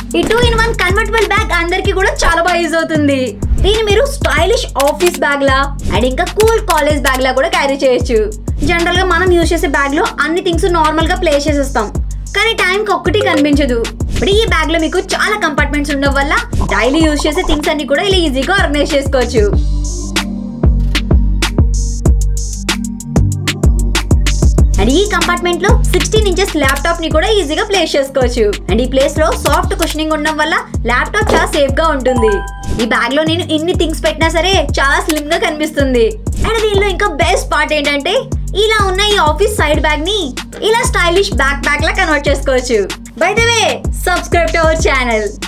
ఈ two in one convertible bag అందరికి కూడా చాలా బాగా యూజ్ అవుతుంది దీన్ని మీరు స్టైలిష్ ఆఫీస్ బ్యాగ్ లా అండ్ ఇంకా కూల్ కాలేజ్ బ్యాగ్ లా కూడా క్యారీ చేయొచ్చు జనరల్ గా మనం యూజ్ చేసే బ్యాగ్ లో అన్ని థింగ్స్ నార్మల్ గా ప్లేస్ చేసేస్తాం కానీ టైంకి ఒక్కటి కనిపించదు ఇప్పుడు ఈ బ్యాగ్ లో మీకు చాలా కంపార్ట్మెంట్స్ ఉండడం వల్ల డైలీ యూజ్ చేసే థింగ్స్ అన్ని కూడా ఇలా ఈజీగా ఆర్గనైజ్ చేసుకోవచ్చు అండ్ ఈ కంపార్ట్మెంట్ లో సిక్స్టీన్ ఇంచెస్ ల్యాప్టాప్ ని కూడా ఈజీగా ప్లేస్ చేసుకోవచ్చు అండ్ ఈ ప్లేస్ లో సాఫ్ట్ కుషనింగ్ ఉండడం వల్ల ల్యాప్టాప్ చాలా సేఫ్ గా ఉంటుంది ఈ బ్యాగ్ లో నేను ఇన్ని థింగ్స్ పెట్టినా సరే చాలా స్లిమ్ గా కనిపిస్తుంది అండ్ దీనిలో ఇంకా బెస్ట్ పార్ట్ ఏంటంటే ఇలా ఉన్న ఈ ఆఫీస్ సైడ్ బ్యాగ్ ని ఇలా స్టైలిష్ బ్యాక్ బ్యాగ్ లా కన్వర్ట్ చేసుకోవచ్చు by the way subscribe to our channel